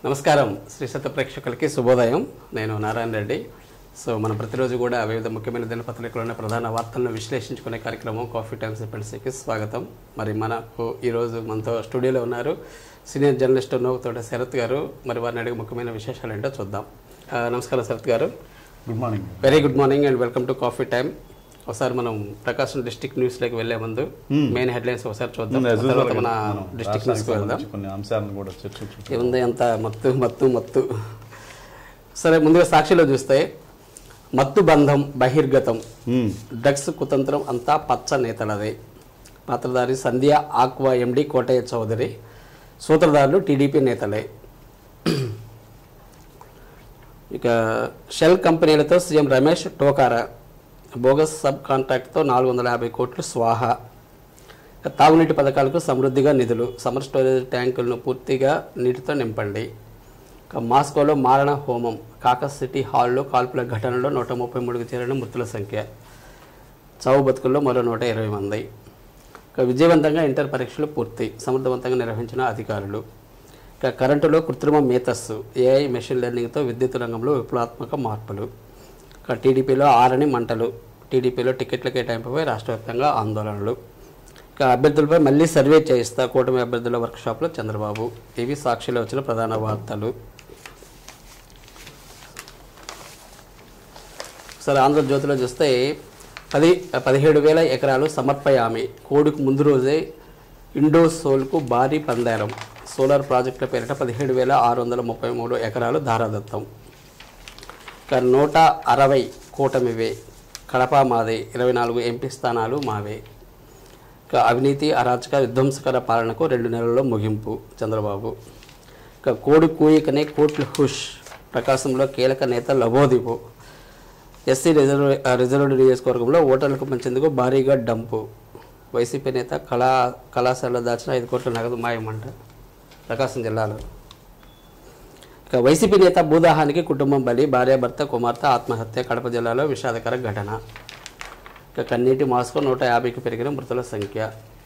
నమస్కారం శ్రీ సత్య ప్రేక్షకులకి శుభోదయం నేను నారాయణ రెడ్డి సో మనం ప్రతిరోజు కూడా వివిధ ముఖ్యమైన దినపత్రికలోని ప్రధాన వార్తలను విశ్లేషించుకునే కార్యక్రమం కాఫీ టైమ్స్ ఎపెండ్స్కి స్వాగతం మరి మనకు ఈరోజు మనతో స్టూడియోలో ఉన్నారు సీనియర్ జర్నలిస్ట్ నోవుతోట శరత్ గారు మరి వారిని అడిగే ముఖ్యమైన విశేషాలు ఏంటో చూద్దాం ఆ, నమస్కారం Sharath garu good morning very good morning and welcome to coffee time ఒకసారి మనం ప్రకాశం డిస్టిక్ న్యూస్లోకి వెళ్లే ముందు మెయిన్ హెడ్లైన్స్ ఒకసారి చూద్దాం తర్వాత మన డిస్టిక్ న్యూస్కి వెళ్దాం కొన్ని అంశాలను కూడా చర్చించు ఏముంది అంత మత్తు మత్తు మత్తు సరే ముందుగా సాక్షిలో చూస్తే మత్తు బంధం బహిర్గతం డ్రగ్స్ కుతంత్రం అంతా పచ్చ నేతలదే పాత్రధారి సంధ్య ఆక్వా ఎండి కోటయ్య చౌదరి సూత్రధారులు టీడీపీ నేతలే ఇక షెల్ కంపెనీలతో సీఎం రమేష్ టోకారా బోగస్ సబ్ కాంట్రాక్ట్తో నాలుగు వందల యాభై కోట్లు స్వాహా ఇక తాగునీటి పథకాలకు సమృద్ధిగా నిధులు సమ్మర్ స్టోరేజ్ ట్యాంకులను పూర్తిగా నీటితో నింపండి ఇక మాస్కోలో మారణ హోమం కాకస్ సిటీ హాల్లో కాల్పుల ఘటనలో నూట ముప్పై మూడుకు చేరిన మృతుల సంఖ్య చావు బతుకుల్లో మరో నూట ఇరవై మంది ఇక విజయవంతంగా ఇంటర్ పరీక్షలు పూర్తి సమర్థవంతంగా నిర్వహించిన అధికారులు ఇక కరెంటులో కృత్రిమ మేతస్సు ఏఐ మెషిన్ లెర్నింగ్తో విద్యుత్ రంగంలో విప్లవాత్మక మార్పులు ఇక టీడీపీలో ఆరని మంటలు టీడీపీలో టికెట్ల కేటాయింపుపై రాష్ట్ర వ్యాప్తంగా ఆందోళనలు ఇక అభ్యర్థులపై మళ్ళీ సర్వే చేయిస్తా కూటమి అభ్యర్థుల వర్క్షాప్లో చంద్రబాబు ఇవి సాక్షిలో వచ్చిన ప్రధాన వార్తలు సరే ఆంధ్రజ్యోతిలో చూస్తే పది పదిహేడు వేల ఎకరాలు సమర్పయామి కోడుకు ముందు రోజే ఇండోసోల్కు భారీ పందేరం సోలార్ ప్రాజెక్టుల పేరిట పదిహేడు వేల ఆరు వందల ముప్పై మూడు ఎకరాలు ధారాదత్తం ఇక నూట అరవై కూటమివే కడప మాదే ఇరవై నాలుగు ఎంపీ స్థానాలు మావే ఇక అవినీతి అరాచక విధ్వంసకర పాలనకు రెండు నెలల్లో ముగింపు చంద్రబాబు ఇక కోడి కూయికనే కోట్లు హుష్ ప్రకాశంలో కీలక నేత లబోదిపు ఎస్సీ రిజర్వ్ రిజర్వ్డ్ నియోజకవర్గంలో ఓటర్లకు పంచేందుకు భారీగా డంపు వైసీపీ నేత కళా కళాశాలలో దాచిన ఐదు కోట్ల నగదు మాయమంట ప్రకాశం జిల్లాలో ఇక వైసీపీ నేత భూదాహానికి కుటుంబం బలి భార్యాభర్త కుమార్తె ఆత్మహత్య కడప జిల్లాలో విషాదకర ఘటన ఇక కన్నీటి మాస్కో నూట యాభైకి పెరిగిన మృతుల సంఖ్య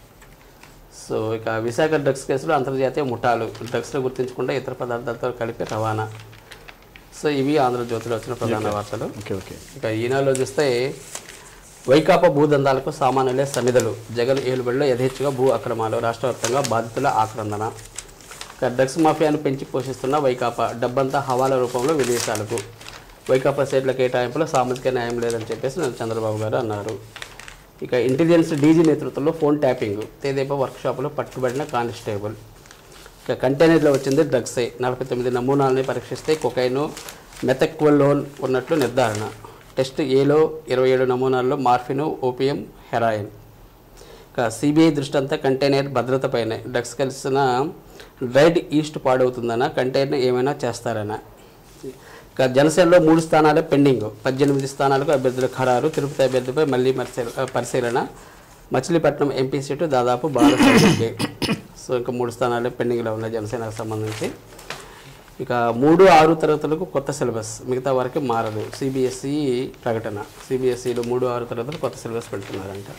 సో ఇక విశాఖ డ్రగ్స్ కేసులో అంతర్జాతీయ ముఠాలు డ్రగ్స్ను గుర్తించకుండా ఇతర పదార్థాలతో కలిపి రవాణా సో ఇవి ఆంధ్రజ్యోతిలో వచ్చిన ప్రధాన వార్తలు ఓకే ఓకే ఇక ఈనాడులో చూస్తే వైకాపా భూదందాలకు సామాన్యులే సమిధలు జగన్ ఏలుబడిలో యథేచ్ఛగా భూ అక్రమాలు రాష్ట్ర వ్యాప్తంగా బాధితుల ఆక్రందన ఇక డ్రగ్స్ మాఫియాను పెంచి పోషిస్తున్న వైకాపా డబ్బంతా హవాలా రూపంలో విదేశాలకు వైకాపా సీట్ల కేటాయింపులో సామాజిక న్యాయం లేదని చెప్పేసి నేను చంద్రబాబు గారు అన్నారు ఇక ఇంటెలిజెన్స్ డీజీ నేతృత్వంలో ఫోన్ ట్యాపింగ్ తేదేపా వర్క్షాపులో పట్టుబడిన కానిస్టేబుల్ ఇక కంటైనర్లో వచ్చింది డ్రగ్సే నలభై తొమ్మిది నమూనాలని పరీక్షిస్తే కొకైను మెథక్వలోన్ ఉన్నట్లు నిర్ధారణ టెస్ట్ ఏలో ఇరవై ఏడు నమూనాల్లో మార్ఫిన్ ఓపియం హెరాయిన్ ఇక సిబిఐ దృష్టి అంతా కంటైనర్ భద్రతపైనే డ్రగ్స్ కలిసిన రైడ్ ఈస్ట్ పాడవుతుందనా కంటైనర్ ఏమైనా చేస్తారనా ఇక జనసేనలో మూడు స్థానాలే పెండింగ్ పద్దెనిమిది స్థానాలకు అభ్యర్థుల ఖరారు తిరుపతి అభ్యర్థిపై మళ్ళీ పరిశీల పరిశీలన మచిలీపట్నం ఎంపీ సీటు దాదాపు బాలసంఖ్యకే సో ఇంకా మూడు స్థానాలే పెండింగ్లో ఉన్నాయి జనసేనకు సంబంధించి ఇక మూడు ఆరు తరగతులకు కొత్త సిలబస్ మిగతా వారికి మారదు సిబిఎస్ఈ ప్రకటన సిబిఎస్ఈలో మూడు ఆరు తరగతులు కొత్త సిలబస్ పెడుతున్నారంట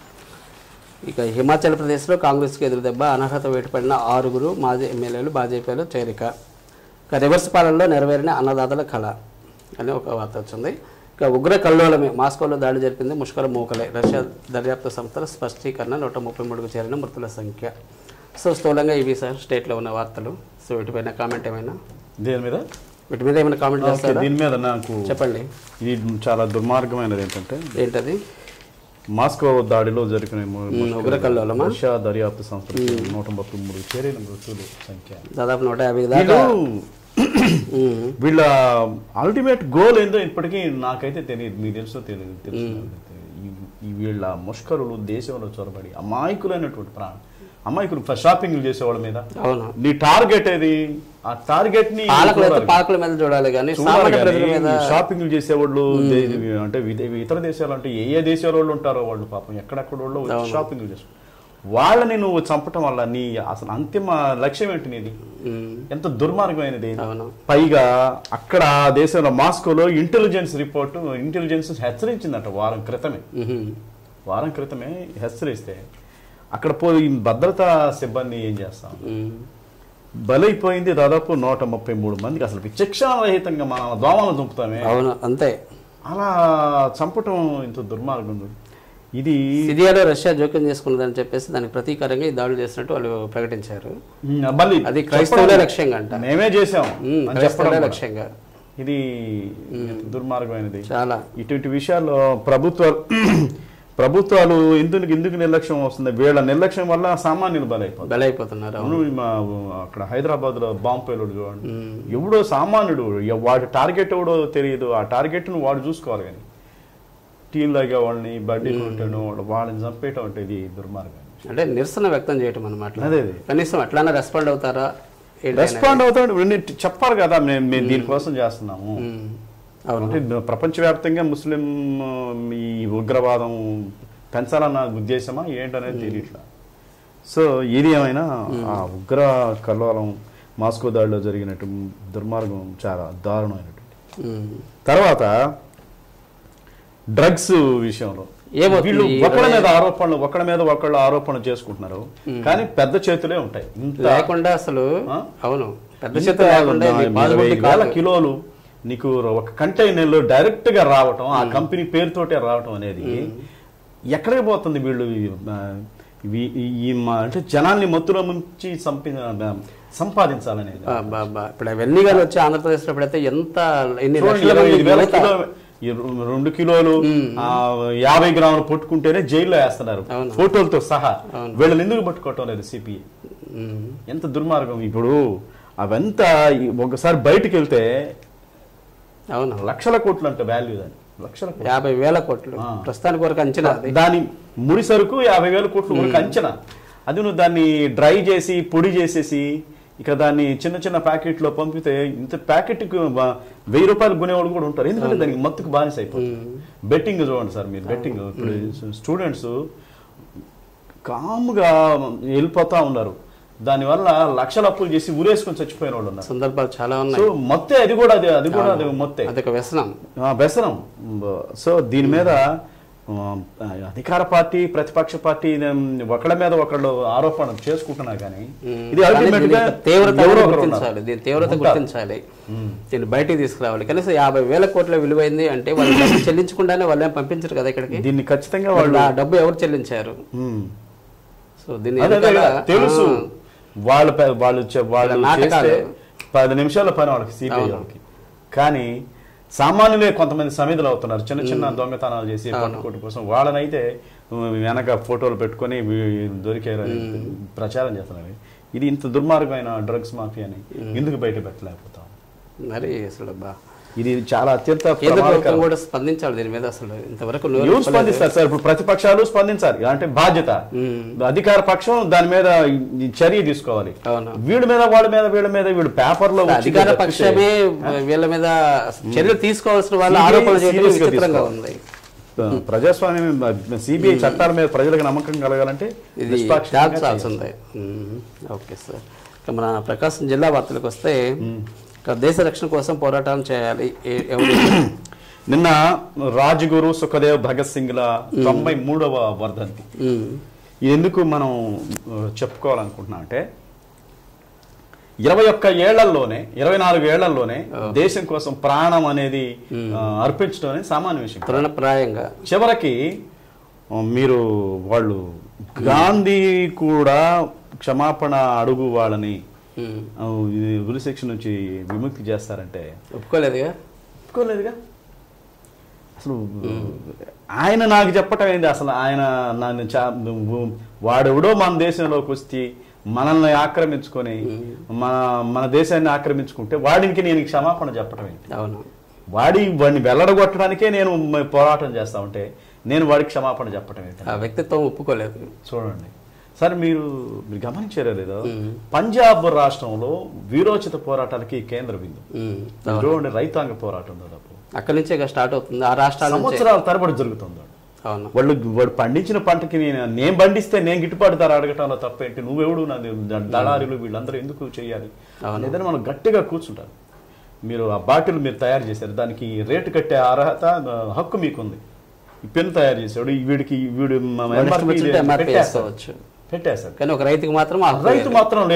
ఇక హిమాచల్ ప్రదేశ్లో కాంగ్రెస్కి ఎదురు దెబ్బ అనర్హత వేటుపడిన ఆరుగురు మాజీ ఎమ్మెల్యేలు భాజపాలో చేరిక ఇక రివర్స్ పాలనలో నెరవేరిన అన్నదాతల కళ అని ఒక వార్త వచ్చింది ఇక ఉగ్ర కల్లోలమే మాస్కోలో దాడి జరిపింది ముష్కర మూకలే రష్యా దర్యాప్తు సంస్థల స్పష్టీకరణ నూట ముప్పై మూడుకు చేరిన మృతుల సంఖ్య సో స్థూలంగా ఇవి సార్ స్టేట్లో ఉన్న వార్తలు సో వీటిపైన కామెంట్ ఏమైనా దేని మీద వీటి మీద ఏమైనా కామెంట్ ఓకే చేస్తారా దీని మీద నాకు చెప్పండి ఇది చాలా దుర్మార్గమైనది ఏంటంటే ఏంటది మాస్కో దాడిలో జరిగిన ము- ఉమ్, ఉగ్ర కల్లోలమా రష్యా దర్యాప్తు సంస్థ నూట ముప్పై మూడు చేరిన మృతుల సంఖ్య దాదాపు నూట యాభై దాకా వీళ్ళు ఉమ్, వీళ్ళ అల్టిమేట్ గోల్ ఏందో ఇప్పటికీ నాకైతే తెలియదు మీకు తెలుసో తెలియదు తెలుసు ఈ- ఈ వీళ్ళ ముష్కరులు దేశంలో చొరబడి అమాయకులైనటువంటి ప్రాణం అమాయకులు షాపింగ్ చేసేవాళ్ళ మీద అవును నీ టార్గెట్ ఏది ఆ టార్గెట్ ని పాలకులు అయితే చూడాలి. పాలకుల మీద చూడాలి కానీ చూడాలి సామాన్య కానీ ప్రజల మీద ఈ షాపింగ్ చేసేవాళ్ళు దే- అంటే విదే- ఇతర దేశాలు అంటే ఏ ఏ దేశాల వాళ్ళు ఉంటారో వాళ్ళు పాపం ఎక్కడెక్కడ వాళ్ళు వచ్చి షాపింగ్ చేస్తారు వాళ్ళని నువ్వు చంపటం వల్ల నీ అసలు అంతిమ లక్ష్యం ఏంటి నీది ఉమ్, ఎంత దుర్మార్గమైనది అవును పైగా అక్కడ ఆ దేశంలో మాస్కోలో ఇంటెలిజెన్స్ రిపోర్ట్ ఇంటెలిజెన్స్ హెచ్చరించిందట వారం క్రితమే ఉహుం. వారం క్రితమే హెచ్చరిస్తే అక్కడ పోయి భద్రతా సిబ్బంది ఏం చేస్తాం ఉమ్. బలైపోయింది దాదాపు నూట ముప్పై మూడు మందికి అసలు విచక్షణరహితంగా మనం దోమలు చంపుతామే అవును అంతే అలా చంపటం ఇంత దుర్మార్గం ఇది సిరియాలో రష్యా జోక్యం చేసుకున్నదని చెప్పేసి దానికి ప్రతీకారంగా ఈ దాడులు చేసినట్టు వాళ్ళు ప్రకటించారు ఉమ్, మళ్ళీ అది క్రైస్తవులే చెప్పడం- లక్ష్యంగా అంట మేమే చేసాం ఉమ్, అని క్రైస్తవులే చెప్పడం కూడా. లక్ష్యంగా ఇది ఎంత దుర్మార్గమైనది చాలా ఇటువంటి విషయాల్లో ప్రభుత్వాలు ప్రభుత్వాలు ఎందుకు ఎందుకు నిర్లక్ష్యం వస్తుంది వీళ్ళ నిర్లక్ష్యం వల్ల సామాన్యులు బలైపోతారు బలైపోతున్నారు అవును. అవును మా అక్కడ హైదరాబాద్ లో బాంబు పేలుడు చూడండి ఎవడో సామాన్యుడు ఎవ- వాడి టార్గెట్ ఎవడో తెలియదు ఆ టార్గెట్ ను వాడు చూసుకోవాలి కానీ టీం లాగే వాళ్ళని బడ్డీ కొట్టడం వాడు- వాళ్ళని చంపేయటం అంటే ఇది దుర్మార్గం అంటే నిరసన వ్యక్తం చేయటం అనమాట అదే అదే. కనీసం అట్లానే రెస్పాండ్ అవుతారా ఏంటి అనేది? రెస్పాండ్ అవుతాడు నేను చెప్పాలి కదా మేము మేము దీనికోసం చేస్తున్నాము ఉమ్, అవును అంటే ప్రపంచవ్యాప్తంగా ముస్లిం ఆ, ఈ ఉగ్రవాదం పెంచాలన్న ఉద్దేశమా ఏంటనేది తెలియట్లా సో ఇది ఏమైనా ఆ ఉగ్ర కల్లోలం మాస్కో దాడిలో జరిగినట్టు దుర్మార్గం చాలా దారుణమైనటువంటి ఉమ్. తర్వాత డ్రగ్స్ విషయంలో ఏమవుతుంది? వీళ్ళు ఒకళ్ళ మీద ఆరోపణలు ఒకళ్ళ మీద ఒకళ్ళు ఆరోపణలు చేసుకుంటున్నారు కానీ పెద్ద చేతులే ఉంటాయి ఇంత లేకుండా అసలు ఆ? అవును పెద్ద ఇంత చేతులు లేకుండా ఇది ఇరవై possibility వేల కాదు. కిలోలు నీకు ఒక కంటైనర్లో డైరెక్ట్ గా రావటం ఆ కంపెనీ పేరుతోటే రావటం అనేది ఎక్కడికి పోతుంది వీళ్ళు ఈ- ఆ, ఇవి- ఈ- ఈ మా- అంటే జనాల్ని మత్తులో ముంచి సంపి సంపాదించాలనేది బా, బా, బా. ఇప్పుడు అవన్నీ కానీ వచ్చి ఆంధ్రప్రదేశ్ లో పెడితే ఎంత ఎన్ని చూడండి, లక్షల ఇరవై మంది ఐదు వేల యువత- కిలో ఈ రె- రెండు కిలోలు ఆ, యాభై గ్రాములు పట్టుకుంటేనే జైల్లో వేస్తున్నారు అవును. ఫోటోలతో సహా వీళ్ళని ఎందుకు పట్టుకోవటం లేదు సిపిఐ ఉమ్. ఎంత దుర్మార్గం ఇప్పుడు అవంతా ఈ- ఒకసారి బయటికి వెళ్తే అవును లక్షల కోట్లు అంటే వాల్యూ దాని లక్షల కోట్లు యాభై వేల కోట్లు ఆ. ప్రస్తుతానికి వరకు అంచనా అది దాని ముడి సరుకు యాభై వేల కోట్లు వరకు అంచనా అది నువ్వు దాన్ని డ్రై చేసి పొడి చేసేసి ఇక దాన్ని చిన్న చిన్న ప్యాకెట్లో పంపితే ఇంత ప్యాకెట్ వెయ్యి రూపాయలు కొనేవాడు కూడా ఉంటారు ఎందుకంటే దానికి మత్తుకు బానిస అయిపోతుంది బెట్టింగ్ చూడండి సార్ మీరు బెట్టింగ్ ఇప్పుడు స్టూడెంట్స్ కాముగా వెళ్ళిపోతా ఉన్నారు దానివల్ల లక్షల అప్పులు చేసి ఊరేసుకొని చచ్చిపోయిన వాళ్ళు ఉన్నారు సందర్భాలు చాలా సో ఉన్నాయి మొత్తే అది కూడా అది అది కూడా అది మొత్తే అదొక వ్యసనం ఆ, వ్యసనం సో దీని మీద ఆ, అధికార పార్టీ ప్రతిపక్ష పార్టీ ఉమ్, ఒకళ్ళ మీద ఒకళ్ళు ఆరోపణ చేసుకుంటున్నా కానీ ఇది కానీ ultimate దీని గా యొక్క తీవ్రత ఎవరో ఒకరు గుర్తించాలి ఉన్నారు. దీని తీవ్రత ఉంటారు. గుర్తించాలి దీన్ని బయటికి తీసుకురావాలి కనీసం యాభై వేల కోట్ల విలువైంది అంటే వాళ్ళు డబ్బు చెల్లించకుండానే వాళ్ళు ఏం పంపించరు కదా ఇక్కడికి దీన్ని ఖచ్చితంగా వాళ్ళు వాళ్ళు ఆ డబ్బు ఎవరు చెల్లించారు ఉమ్. సో దీన్ని అదే అదే వెనకాల, కదా, తెలుసు ఆ, వాళ్ళు పె- వాళ్ళు చె- వాళ్ళు వాళ్ళ నాటకాలు. చేస్తే పది నిమిషాల పని వాళ్ళకి సిబిఐ అవును. వాళ్ళకి కానీ సామాన్యులే కొంతమంది సమిధులు అవుతున్నారు చిన్న చిన్న దొంగతనాలు చేసి పట్టుకోటి కోసం వాళ్ళనైతే ఉమ్, వెనక ఫోటోలు పెట్టుకొని వీ- దొరికారు అని ప్రచారం చేస్తున్నారు ఇది ఇంత దుర్మార్గమైన డ్రగ్స్ మాఫియాని ఎందుకు బయట పెట్టలేకపోతాం మరి అసలు బా ఇది చాలా అత్యంత కేంద్ర ప్రభుత్వం ప్రమాదకరం కూడా స్పందించాలి దీని మీద అసలు ఇంతవరకు నోరు ఎవరు విప్పలేదు. స్పందిస్తారు సార్ ఇప్పుడు ప్రతిపక్షాలు స్పందించాలి అంటే బాధ్యత ఉమ్, అధికార పక్షం దాని మీద ఈ చర్య తీసుకోవాలి అవును వీడి మీద వాళ్ళ మీద వీళ్ళ మీద వీడు పేపర్లో వచ్చింది అధికార తప్పితే- పక్షమే వీళ్ళ మీద చర్యలు తీసుకోవాల్సిన వాళ్ళ CBI ఆరోపణలు చేయడం serious గా విచిత్రంగా తీసుకోవాలి. ఉంది ప్రజాస్వామ్యం సిబిఐ చట్టాల మీద ప్రజలకు నమ్మకం కలగాలంటే ఇది నిష్పాక్షికంగా తేల్చాల్సి ఉంది మ్మ్. ఓకే సార్ ఇక మన ప్రకాశం జిల్లా వార్తలకు వస్తే ఇక దేశ రక్షణ కోసం పోరాటం చేయాలి ఏ- ఎవరు నిన్న రాజగురు సుఖదేవ్ భగత్ సింగ్ ల తొంభై మూడవ వర్ధంతి మ్మ్. ఇది ఎందుకు మనం ఆ, చెప్పుకోవాలనుకుంటున్నాం అంటే ఇరవై ఒక్క ఏళ్లలోనే ఇరవై నాలుగు ఏళ్లలోనే దేశం కోసం ప్రాణం అనేది ఆ, అర్పించడం అనేది సామాన్య విషయం తృణప్రాయంగా చివరికి ఆ, మీరు వాళ్ళు గాంధీ కూడా క్షమాపణ అడుగు వాళ్ళని మ్మ్. ఆ, ఇది ఉరిశిక్ష నుంచి విముక్తి చేస్తారంటే ఒప్పుకోలేదుగా ఒప్పుకోలేదుగా అసలు ఆయన నాకు చెప్పటం ఏంది అసలు ఆయన నన్ను చా- నువ్వు వాడెవడో మన దేశంలోకి వచ్చి మనల్ని ఆక్రమించుకొని మన మన దేశాన్ని ఆక్రమించుకుంటే వాడికి నేను క్షమాపణ చెప్పటం ఏంటి అవును వాడి వాడిని వెల్లడగొట్టడానికే నేను మ- పోరాటం చేస్తా ఉంటే నేను వాడికి క్షమాపణ చెప్పటం ఏంటి ఆ వ్యక్తిత్వం ఒప్పుకోలేదు చూడండి సరే మీరు మీరు గమనించారో లేదో పంజాబ్ రాష్ట్రంలో వీరోచిత పోరాటాలకి కేంద్ర బిందు మ్మ్. చూడండి రైతాంగ పోరాటం దాదాపు అక్కడి నుంచే ఇక స్టార్ట్ అవుతుంది ఆ రాష్ట్రాల నుంచే సంవత్సరాల తరబడి జరుగుతుంది అవును వాళ్ళు వాడు పండించిన పంటకి నేను నేను పండిస్తే నేను గిట్టుబాటు ధర అడగటంలో తప్పేంటి నువ్వెవడు నాది ద- దళారీలు వీళ్ళందరూ ఎందుకు చేయాలి అవును. ఏదైనా మనం గట్టిగా కూర్చుంటారు మీరు ఆ బాటిల్ మీరు తయారు చేశారు దానికి రేటు కట్టే అర్హత ఆ, హక్కు మీకుంది ఈ పెన్ తయారు చేశాడు ఈ వీడికి ఈ వీడు మ- వాడి ఇష్టం MRP వచ్చినట్టు ఇది MRP పెట్టేస్తారు. వేసుకోవచ్చు. పెట్టేశారు కానీ ఒక రైతుకు మాత్రం ఆ హక్కు రైతు లేదు. మాత్రం లేదు అది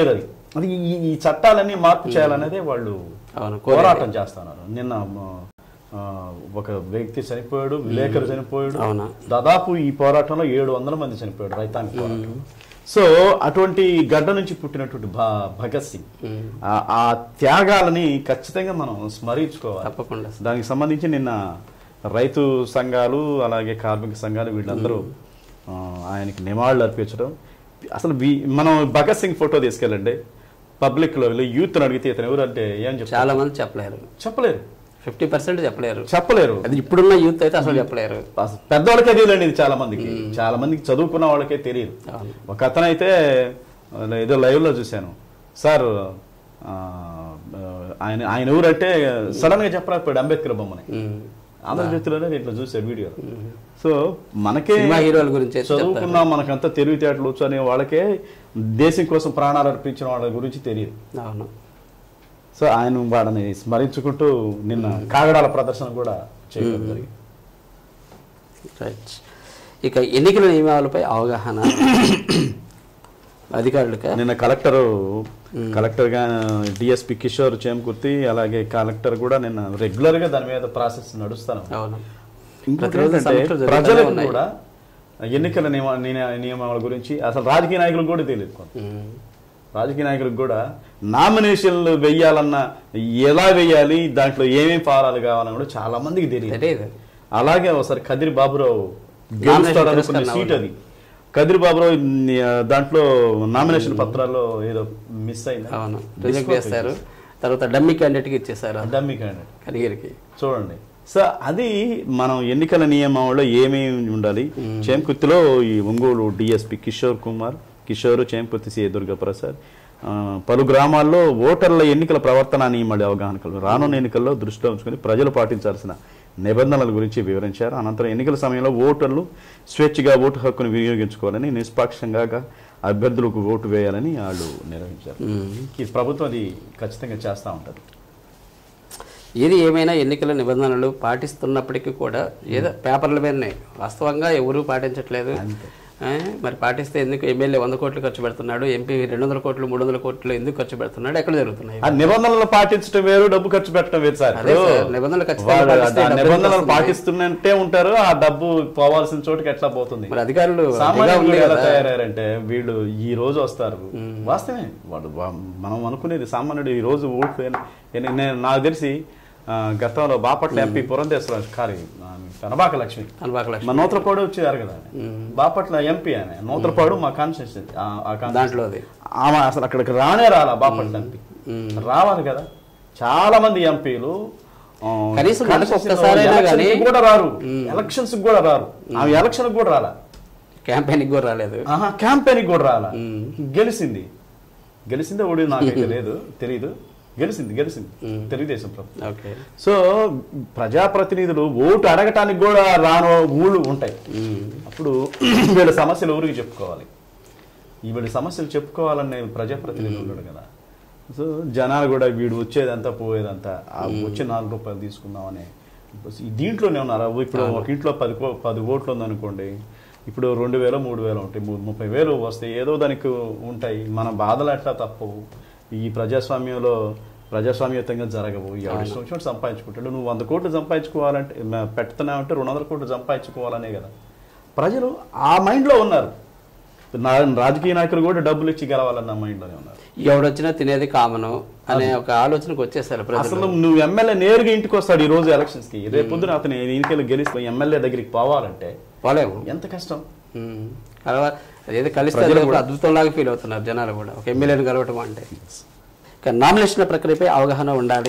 అది ఈ ఈ చట్టాలన్నీ మార్పు చేయాలనేదే వాళ్ళు అవును కోరేది. పోరాటం చేస్తున్నారు నిన్న ఆ, ఒక వ్యక్తి చనిపోయాడు విలేకరు చనిపోయాడు అవునా దాదాపు ఈ పోరాటంలో ఏడు వందల మంది చనిపోయాడు రైతాంగ పోరాటం సో అటువంటి గడ్డ నుంచి పుట్టినటువంటి భ- భగత్ సింగ్ ఉమ్. ఆ- ఆ త్యాగాలని ఖచ్చితంగా మనం స్మరించుకోవాలి తప్పకుండా సార్. దానికి సంబంధించి నిన్న రైతు సంఘాలు అలాగే కార్మిక సంఘాలు వీళ్ళందరూ ఆ, ఆయనకి నివాళులు అర్పించడం అసలు వీ- మనం భగత్ సింగ్ ఫోటో తీసుకెళ్ళండి పబ్లిక్ లో వెళ్ళి యూత్ అడిగితే ఇతను ఎవరు అంటే ఏం చెప్తారు చాలా మంది చెప్పలేరు చెప్పలేరు ఫిఫ్టీ పర్సెంట్ చెప్పలేరు చెప్పలేరు అది ఇప్పుడున్న యూత్ అయితే అసలు చెప్పలేరు అసలు పెద్దవాళ్ళకే తెలియదు ఇది చాలా మందికి చాలా మందికి చదువుకున్న వాళ్ళకే తెలియదు అవును ఒక అతను అయితే ఏదో లైవ్ లో చూశాను సార్ ఆ, ఆయన ఆయన ఊరంటే సడన్ గా చెప్పలేకపోయాడు అంబేద్కర్ బొమ్మని ఉమ్. ఆంధ్రజ్యోతిలోనే ఇట్లా చూసా వీడియో సో మనకే సినిమా హీరోల గురించి అయితే చదువుకున్నా మనకంతా తెలివితేటలు వచ్చు అనే వాళ్ళకే దేశం కోసం ప్రాణాలు అర్పించిన వాళ్ళ గురించి తెలియదు అవును సో ఆయన వాడని స్మరించుకుంటూ నిన్న కాగడాల ప్రదర్శన కూడా చేయడం జరిగింది రైట్ ఇక ఎన్నికల నియమాలపై అవగాహన అధికారులక నిన్న కలెక్టర్ కలెక్టర్ గా డిఎస్పి కిషోర్ చేమకుర్తి అలాగే కలెక్టర్ కూడా నిన్న రెగ్యులర్ గా దాని మీద ప్రాసెస్ నడుస్తాను అవును ఇంకోటి ప్రతిరోజు ఏంటంటే సమీక్షలు జరుగుతూనే ప్రజలకు ఉన్నాయి. కూడా ఎన్నికల నియమ నియ- నియమాల గురించి అసలు రాజకీయ నాయకులకు కూడా తెలియదు కొంత. ఉమ్. రాజకీయ నాయకులకు కూడా నామినేషన్లు వెయ్యాలన్నా ఎలా వెయ్యాలి దాంట్లో ఏమేమి ఫారాలు కావాలని కూడా చాలా మందికి తెలియదు తెలియదు అలాగే ఒకసారి కదిరి బాబురావు గెలుస్తాడు అనుకున్న తిరస్కరణ సీట్ అది కదిరి బాబురావు ఆ, దాంట్లో నామినేషన్ పత్రాల్లో ఏదో మిస్ అయింది అవును రిజెక్ట్ చేస్తారు తర్వాత డమ్మీ క్యాండిడేట్కి ఇచ్చేసారు డమ్మీ క్యాండిడేట్ కనిగిరికి చూడండి సో అది మనం ఎన్నికల నియమంలో ఏమేమి ఉండాలి చేంకుర్తిలో ఈ ఒంగోలు డిఎస్పి కిషోర్ కుమార్ కిషోర్ చేంకుర్తి సి దుర్గాప్రసాద్ ఆ, పలు గ్రామాల్లో ఓటర్ల ఎన్నికల ప్రవర్తన నియమాలు అవగాహన కలుగు రానున్న ఎన్నికల్లో దృష్టిలో ఉంచుకొని ప్రజలు పాటించాల్సిన నిబంధనల గురించి వివరించారు అనంతరం ఎన్నికల సమయంలో ఓటర్లు స్వేచ్ఛగా ఓటు హక్కును వినియోగించుకోవాలని నిష్పాక్షంగా అభ్యర్థులకు ఓటు వేయాలని వాళ్ళు నిర్వహించారు ఈ ప్రభుత్వం అది ఖచ్చితంగా చేస్తూ ఉంటుంది ఏది ఏమైనా ఎన్నికల నిబంధనలు పాటిస్తున్నప్పటికీ కూడా ఏదో పేపర్ల మీదనే వాస్తవంగా ఎవరూ పాటించట్లేదు ఆ, మరి పాటిస్తే ఎందుకు ఎమ్మెల్యే వంద కోట్లు ఖర్చు పెడుతున్నాడు ఎంపీ రెండు వందల కోట్లు మూడు వందల కోట్లు ఎందుకు ఖర్చు పెడుతున్నాడు ఎక్కడ జరుగుతున్నాయి ఆ నిబంధనలు పాటించడం వేరు డబ్బు ఖర్చు పెట్టడం వేరు సార్ అదే సార్, నిబంధనలు ఖచ్చితంగా వాళ్ళు పాటిస్తే ఆ డబ్బు నిబంధనలు వస్తుంది. పాటిస్తున్నట్టే ఉంటారు ఆ డబ్బు పోవాల్సిన చోటుకి ఎట్లా పోతుంది మరి అధికారులు అదిగా సామాన్యులు ఉంది ఎలా కదా తయారయ్యారంటే వీళ్ళు ఈ రోజు వస్తారు వాస్తవమే వాళ్ళు వా- మనం అనుకునేది సామాన్యుడు ఈ రోజు ఓట్లు వేయని- నేను నేను- నాకు తెలిసి ఆ, గతంలో బాపట్ల ఎంపీ పురంధేశ్వర కారి ఆ, కనబాక లక్ష్మి అనుపాక లక్ష్మి మా నూతలపాడు వచ్చారు కదా ఆయన. బాపట్ల ఎంపీ ఆయన నూతలపాడు మా కాన్స్టిట్యూన్సీ ఆ కాన్స్టిట్యూన్సీ. దాంట్లో అది ఆమె అసలు అక్కడికి రానే రాలా బాపట్ల ఎంపీ రావాలి కదా చాలా మంది ఎంపీలు ఆ, కనీసం నెలకు constituency లో ఒక్కసారైనా elections కానీ- కి కూడా రారు ఎలక్షన్స్ కూడా రారు ఆమె ఎలక్షన్ కూడా రాలా క్యాంపెయిన్కి కూడా రాలేదు ఆహా క్యాంపెయిన్ కూడా రాలా గెలిచింది గెలిచిందే ఓడి నాకైతే లేదు తెలియదు గెలిచింది గెలిచింది తెలుగుదేశం ప్రభుత్వం ఓకే సో ప్రజాప్రతినిధులు ఓటు అడగటానికి కూడా రాను ఊళ్ళు ఉంటాయి అప్పుడు వీళ్ళ సమస్యలు ఎవరికి చెప్పుకోవాలి ఈ వీళ్ళ సమస్యలు చెప్పుకోవాలనే ప్రజాప్రతినిధులు ఉన్నాడు కదా సో జనాలు కూడా వీడు వచ్చేదంతా పోయేదంతా ఆ వచ్చే నాలుగు రూపాయలు తీసుకుందామని ఈ దీంట్లోనే ఉన్నారు ఇప్పుడు ఒక ఇంట్లో పది కో- పది ఓట్లు ఉందనుకోండి ఇప్పుడు రెండు వేలు మూడు వేలు ఉంటాయి ము- ముప్పై వేలు వస్తాయి ఏదో దానికి ఉంటాయి మన బాధలు ఎట్లా తప్పవు ఈ ప్రజాస్వామ్యంలో ప్రజాస్వామ్యతంగా జరగవు ఎవరి ఇష్టం వచ్చినట్టు సంపాదించుకుంటాడు నువ్వు వంద కోట్లు సంపాదించుకోవాలంటే మ- పెడుతున్నావంటే రెండు వందల కోట్లు సంపాదించుకోవాలనే కదా ప్రజలు ఆ మైండ్లో ఉన్నారు నా రాజకీయ నాయకులు కూడా డబ్బులు ఇచ్చి గెలవాలన్న మైండ్లోనే ఉన్నారు ఎవడొచ్చినా తినేది కామను అనే ఒక ఆలోచనకు వచ్చేసారు ప్రజలు అసలు నువ్వు ఎమ్మెల్యే నేరుగా ఇంటికి వస్తాడు ఈ రోజు ఎలక్షన్స్ కి రేపు పొద్దున అతను ఎన్నికలు గెలిస్తే ఎమ్మెల్యే దగ్గరికి పోవాలంటే పోలేము ఎంత కష్టం ఉమ్. కలవ అదేదో కలిస్తే అది ఒక అద్భుతంలాగా ఫీల్ అవుతున్నారు జనాలు కూడా ఒక ఎమ్మెల్యేని కలవటం అంటే ఇక నామినేషన్ ప్రక్రియపై అవగాహన ఉండాలి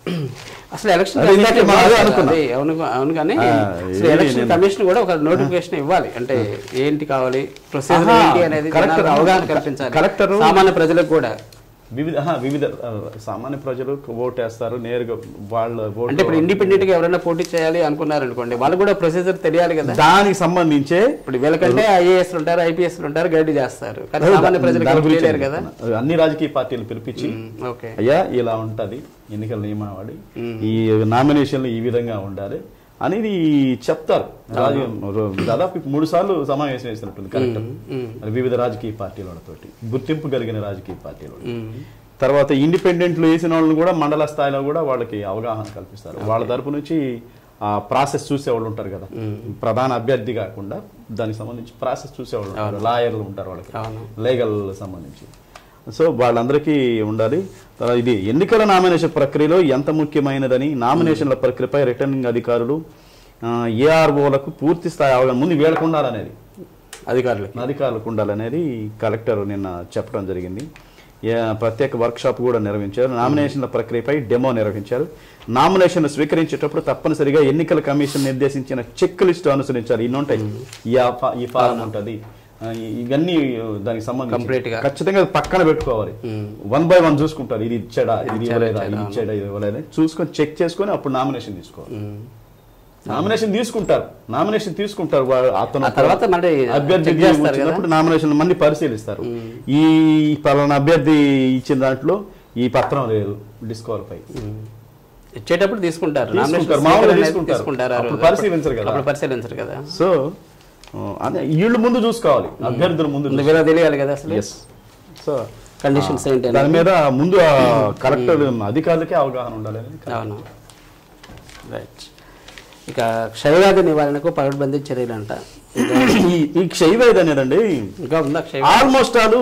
అసలు ఎలక్షన్ అదే ఇందాకే మనం అదే అనుకున్నాం. అదే, అవును అవును కానీ ఆ, అసలు ఇది ఎలక్షన్ నేను- కమిషన్ కూడా ఒక నోటిఫికేషన్ ఇవ్వాలి అంటే ఏంటి కావాలి ప్రొసీజర్ ఆహా, ఏంటి అనేది కలెక్టర్ జనాలకు అవగాహన కల్పించాలి కలెక్టరు- సామాన్య ప్రజలకు కూడా వివిధ ఆహా, వివిధ ఆ, సామాన్య ప్రజలు ఓటేస్తారు నేరుగా వాళ్ళ ఓటు అంటే ఇప్పుడు ఇండిపెండెంట్ గా ఎవరైనా పోటీ చేయాలి అనుకున్నారు అనుకోండి వాళ్ళు కూడా ప్రొసీజర్ తెలియాలి కదా దానికి సంబంధించే ఇప్పుడు వీళ్ళకంటే ఐఏఎస్ ఉంటారు ఐపీఎస్ ఉంటారు గైడ్ చేస్తారు కానీ సామాన్య ప్రజలకు దాని ఎవరు గురించి తెలియరు కదా చెప్తున్నా. అన్ని రాజకీయ పార్టీలు పిలిపించి ఉమ్, ఓకే అయ్యా ఇలా ఉంటది ఎన్నికల నియమావళి ఈ నామినేషన్లు ఈ విధంగా ఉండాలి అనేది చెప్తారు రాజు దాదాపు మూడు సార్లు సమావేశం వేసినట్టుంది కరెక్ట్ మరి వివిధ రాజకీయ పార్టీలతోటి గుర్తింపు కలిగిన రాజకీయ పార్టీలు తర్వాత ఇండిపెండెంట్లు వేసిన వాళ్ళని కూడా మండల స్థాయిలో కూడా వాళ్ళకి అవగాహన కల్పిస్తారు వాళ్ళ తరపు నుంచి ఆ ప్రాసెస్ చూసేవాళ్ళు ఉంటారు కదా ప్రధాన అభ్యర్థి కాకుండా దానికి సంబంధించి ప్రాసెస్ చూసేవాళ్ళు ఉంటారు లాయర్లు ఉంటారు వాళ్ళకి అవును. లీగల్ సంబంధించి సో వాళ్ళందరికీ ఉండాలి తర్వాత ఇది ఎన్నికల నామినేషన్ ప్రక్రియలో ఎంత ముఖ్యమైనదని నామినేషన్ల ప్రక్రియపై రిటర్నింగ్ అధికారులు ఏఆర్ఓలకు పూర్తి స్థాయి అవగాహన ముందు వీళ్ళకు ఉండాలనేది అధికారులకి అధికారులకు ఉండాలనేది కలెక్టర్ నిన్న చెప్పడం జరిగింది ఏ- ప్రత్యేక వర్క్షాప్ కూడా నిర్వహించారు నామినేషన్ల ప్రక్రియపై డెమో నిర్వహించారు నామినేషన్లు స్వీకరించేటప్పుడు తప్పనిసరిగా ఎన్నికల కమిషన్ నిర్దేశించిన చెక్ లిస్టు అనుసరించాలి ఇన్ని ఉంటాయి ఈ ఆ ఫా- ఈ ఫారం ఉంటుంది ఆ, ఈ- ఇవన్నీ దానికి Complete సంబంధించి గా. ఖచ్చితంగా పక్కన పెట్టుకోవాలి వన్ బై వన్ చూసుకుంటారు ఇది ఇచ్చాడా ఇది ఇవ్వలేదా ఇది ఇచ్చాడా ఇది ఇవ్వలేదా చూసుకొని చెక్ చేసుకొని అప్పుడు నామినేషన్ తీసుకోవాలి నామినేషన్ తీసుకుంటారు నామినేషన్ తీసుకుంటారు వా- అతను ఆ తర్వాత మళ్ళీ అభ్యర్థి check చేస్తారు వచ్చినప్పుడు నామినేషన్ మళ్ళీ పరిశీలిస్తారు ఈ పలానా అభ్యర్థి ఇచ్చిన దాంట్లో ఈ పత్రం లేదు డిస్క్వాలిఫై ఇచ్చేటప్పుడు తీసుకుంటారు తీసుకుంటారు, నామినేషన్ మామూలుగా స్వీకరణ తీసుకుంటారు. తీసుకుంటారు ఆ అప్పుడు రోజు. పరిశీలించరు కదా. అప్పుడు పరిశీలించరు కదా సో ఆ, అదే వీళ్ళు ముందు చూసుకోవాలి అభ్యర్థులు ముందు ముందు వీళ్ళకి తెలియాలి కదా అసలు ఎస్ సో కండిషన్స్ ఏంటి అని. దాని మీద ముందు ఆ కలెక్టర్ అధికారులకే అవగాహన ఉండాలి అనేది అవును రైట్ ఇక క్షయవ్యాధి నివారణకు పగడ్బందీ చర్యలంట ఈ ఈ క్షయవేది అనేదండి ఇంకా ఉందా క్షయ ఆల్మోస్ట్ ఆల్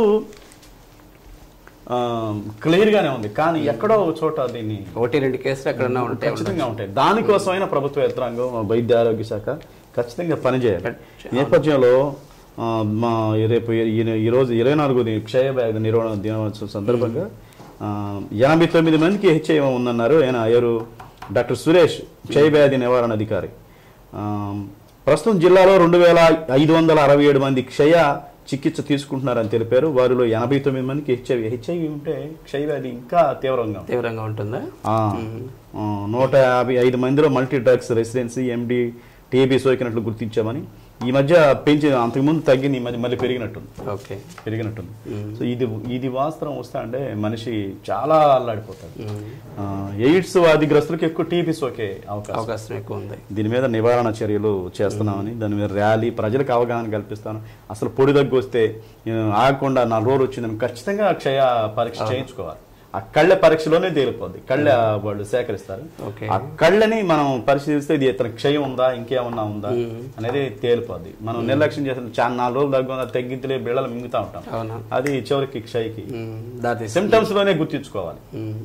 క్లియర్ గానే ఉంది కానీ ఎక్కడో ఒక చోట దీన్ని ఒకటి రెండు కేసులు ఎక్కడన్నా ఉంటాయి ఖచ్చితంగా ఉంటాయి దానికోసమైన ప్రభుత్వ యంత్రాంగం వైద్య ఆరోగ్య శాఖ ఖచ్చితంగా పనిచేయాలి ఈ నేపథ్యంలో ఆ, మా రేపు ఈ- ఈ- ఈ రోజు ఇరవై నాలుగో క్షయ వ్యాధి నిర్వహణ దినోత్సవం సందర్భంగా ఆ, ఎనభై తొమ్మిది మందికి హెచ్ఐఎం ఉందన్నారు ఆయన ఎవరు డాక్టర్ సురేష్ క్షయ వ్యాధి నివారణ అధికారి ఆ, ప్రస్తుతం జిల్లాలో రెండు వేల ఐదు వందల అరవై ఏడు మంది క్షయ చికిత్స తీసుకుంటున్నారని తెలిపారు వారిలో ఎనభై తొమ్మిది మందికి హెచ్ఐవి హెచ్ఐవి ఉంటే క్షయ వ్యాధి ఇంకా తీవ్రంగా ఉంటుంది. తీవ్రంగా ఉంటుందా ఆ, ఆ, నూట యాభై ఐదు మందిలో multi drugs resistance MD TB సోకినట్లు గుర్తించామని ఈ మధ్య పెంచి అంతకుముందు తగ్గింది ఈ మధ్య మళ్ళీ పెరిగినట్టుంది ఓకే పెరిగినట్టుంది సో ఇది ఇది వాస్తవం వస్తా అంటే మనిషి చాలా అల్లాడిపోతాడు ఆ, ఎయిడ్స్ వ్యాధిగ్రస్తులకు ఎక్కువ టీబీ సోకే అవకాశం అవకాశం ఎక్కువ ఉంది దీని మీద నివారణ చర్యలు చేస్తున్నామని దాని మీద ర్యాలీ ప్రజలకు అవగాహన కల్పిస్తాను అసలు పొడి దగ్గు వస్తే ఆ, ఆగకుండా నాలుగు రోజులు వచ్చిందని ఖచ్చితంగా క్షయ పరీక్ష చేయించుకోవాలి ఆ కళ్ళ పరీక్షలోనే తేలిపోద్ది కళ్ళ వాళ్ళు సేకరిస్తారు ఓకే. ఆ కళ్ళని మనం పరిశీలిస్తే ఇది ఇతర క్షయం ఉందా ఇంకేమన్నా ఉందా అనేది తేలిపోద్ది మనం నిర్లక్ష్యం చేసిన చాలా నాలుగు రోజులు దగ్గర తగ్గించలే బిళ్ళలు మింగుతా ఉంటాం అవునా అది చివరికి క్షయకి ఉమ్, దారి సిమ్టమ్స్ లోనే గుర్తించుకోవాలి ఉమ్,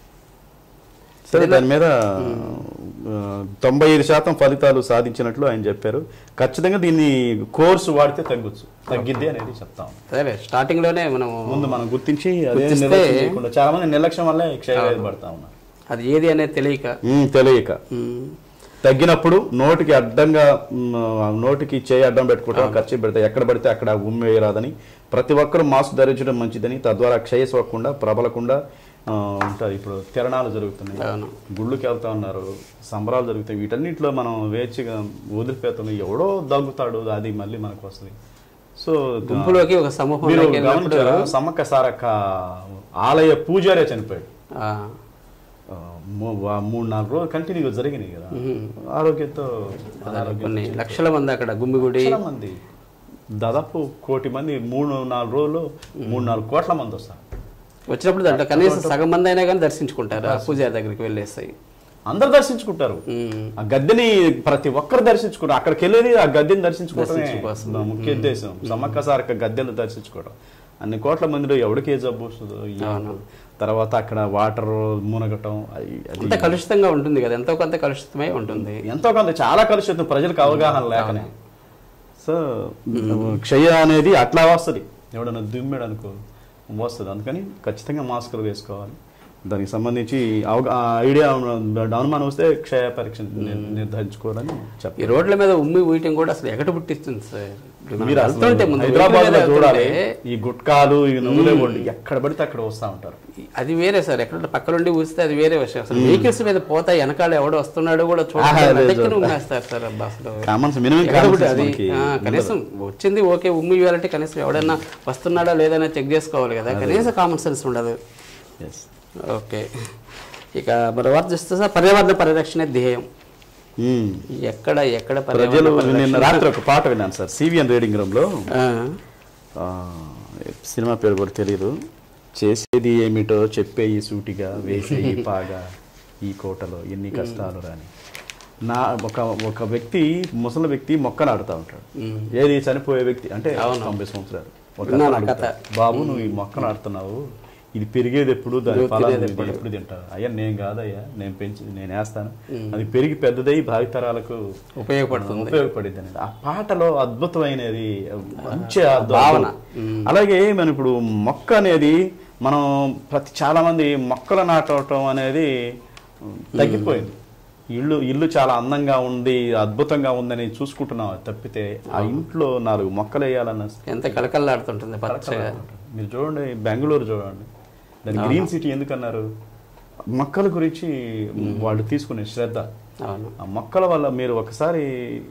సరే దాని మీద ఆ, తొంభై ఐదు శాతం ఫలితాలు సాధించినట్లు ఆయన చెప్పారు ఖచ్చితంగా దీన్ని కోర్సు వాడితే తగ్గొచ్చు తగ్గిద్ది అనేది చెప్తాం సరే స్టార్టింగ్ లోనే మనం ముందు మనం గుర్తించి అదే గుర్తిస్తే- నిర్లక్ష్యం చేయకుండా చాలా మంది నిర్లక్ష్యం వల్లే క్షయవ్యాధి పడతా ఉన్నారు అది ఏది అనేది తెలియక ఉమ్, తెలియక ఉమ్, తగ్గినప్పుడు నోటికి అడ్డంగా ఉమ్, ఆ నోటికి చేయి అడ్డం పెట్టుకోవడం ఖర్చు పెడతాయి ఎక్కడ పడితే అక్కడ ఉమ్మి వేయరాదని ప్రతి ఒక్కరూ మాస్క్ ధరించడం మంచిదని తద్వారా క్షయ సోకకుండా ప్రబలకుండా ఆ, ఉంటారు ఇప్పుడు తిరణాలు జరుగుతున్నాయి అవును గుళ్ళకి వెళ్తా ఉన్నారు సంబరాలు జరుగుతాయి వీటన్నిటిలో మనం వేచిగా వదిలిపోతున్నాం ఎవడో దగ్గుతాడు అది మళ్ళీ మనకు వస్తుంది సో గుంపులోకి ఒక సమూహం మీరు గమనించారా సమ్మక్క సారక్క ఆలయ పూజారే చనిపోయాడు ఆ, మూ- వా- మూడు నాలుగు రోజులు కంటిన్యూగా జరిగినాయి కదా ఆరోగ్యంతో అనారోగ్యం కొన్ని లక్షల మంది అక్కడ గుమ్మిగుడి చాలా మంది దాదాపు కోటి మంది మూడు నాలుగు రోజులు మూడు నాలుగు కోట్ల మంది వస్తారు వచ్చినప్పుడు దాంట్లో కనీసం సగం మంది అయినా కానీ దర్శించుకుంటారు ఆ పూజారి దగ్గరికి వెళ్ళేస్తాయి అందరు దర్శించుకుంటారు ఉమ్, ఆ గద్దెని ప్రతి ఒక్కరు దర్శించుకుంటారు అక్కడికి వెళ్ళేది ఆ గద్దెని దర్శించుకోవడమే దర్శించుకోసం. నా ముఖ్య ఉద్దేశం సమ్మక్క సారక్క గద్దెలు దర్శించుకోవడం అన్ని కోట్ల మందిలో ఎవరికి ఏ జబ్బు వస్తుందో ఏమో. తర్వాత అక్కడ వాటర్ మునగటం అది అది అంత కలుషితంగా ఉంటుంది కదా ఎంతో కొంత కలుషితమై ఉంటుంది ఎంతో కొంత చాలా కలుషితం ప్రజలకు అవగాహన లేకనే సో క్షయ అనేది అట్లా వస్తుంది ఎవడన్నా దుమ్మాడు అనుకో వస్తుంది అందుకని ఖచ్చితంగా మాస్కులు వేసుకోవాలి దానికి సంబంధించి అవగా ఆ ఐడియా ఉన్న- అనుమానం వస్తే క్షయ పరీక్ష నిర్- నిర్ధారించుకోవాలని ఈ చెప్పారు రోడ్ల మీద ఉమ్మి ఊయటం కూడా అసలు ఎగట పుట్టిస్తుంది సార్ ఇప్పుడు మనం మీరు అసలు వెళ్తుంటే ముందు హైదరాబాద్ లో వెహికల్ మీద చూడాలి వెళ్తుంటే ఈ గుట్కాలు ఈ నువ్వులే వాళ్ళు ఎక్కడ పడితే అక్కడ వస్తా ఉంటారు అది వేరే సార్ ఎక్కడ పక్క నుండి ఊస్తే అది వేరే విషయం అసలు వెహికల్స్ మీద పోతాయి వెనకాల ఎవడో వస్తున్నాడో కూడా ఆహా, లేదు, చూడాలి చూడాలి. ఉమ్మేస్తారు సార్ అబ్బా అసలు కామన్స్ మినిమం ఎక్కడ పుట్టి- అది ఆ, కనీసం వచ్చింది ఓకే ఉమ్మి ఇవ్వాలంటే కనీసం ఎవడన్నా వస్తున్నాడా లేదన్నా చెక్ చేసుకోవాలి కదా కనీసం కామన్ సెన్స్ ఉండదు ఓకే ఇక మరి వార్త చూస్తే సార్ పర్యావరణ పరిరక్షణ ధ్యేయం ఉమ్. ఎక్కడ ఎక్కడ ప్రజలు పర్యావరణ నిన్న పరిరక్షణ- రాత్రి ఒక పాట విన్నాను సార్ సివిఎన్ రీడింగ్ రూమ్లో ఆ, ఆ, సినిమా పేరు కూడా తెలియదు చేసేది ఏమిటో చెప్పేయి సూటిగా వేసేయి పాగా ఈ కోటలో ఎన్ని కష్టాలు రాని నా ఒక ఒక వ్యక్తి ముసలి వ్యక్తి మొక్క నాడుతూ ఉంటాడు ఉమ్. ఏది చనిపోయే వ్యక్తి అంటే అవును. తొంభై సంవత్సరాలు ఒక విన్నాను ఆ అతను కథ. అడుగుతాడు, బాబు నువ్వు ఈ మొక్క నాడుతున్నావు ఇది పెరిగేది ఎప్పుడు దాని నువ్వు ఫలాలు తినేది ఇది ఎప్పుడు? ఎప్పుడు తింటావు అయ్యా నేను కాదయ్యా నేను పెంచి నేను వేస్తాను అది పెరిగి పెద్దదై భావితరాలకు ఉపయోగపడుతుంది ఉపయోగపడింది అనేది ఆ పాటలో అద్భుతమైనది మంచి అర్థం. భావన. అలాగే మనం ఇప్పుడు మొక్క అనేది మనం ప్రతి చాలా మంది మొక్కలు నాటడం అనేది తగ్గిపోయింది ఇల్లు ఇల్లు చాలా అందంగా ఉంది అద్భుతంగా ఉందని చూసుకుంటున్నాం అది తప్పితే ఆ ఇంట్లో నాలుగు మొక్కలు వేయాలన్న ఎంత కలకల్లాడుతుంటుంది పచ్చగా మీరు చూడండి బెంగళూరు చూడండి దాని గ్రీన్ సిటీ ఎందుకన్నారు మొక్కల గురించి వాళ్ళు తీసుకునే శ్రద్ధ అవును ఆ మొక్కల వల్ల మీరు ఒకసారి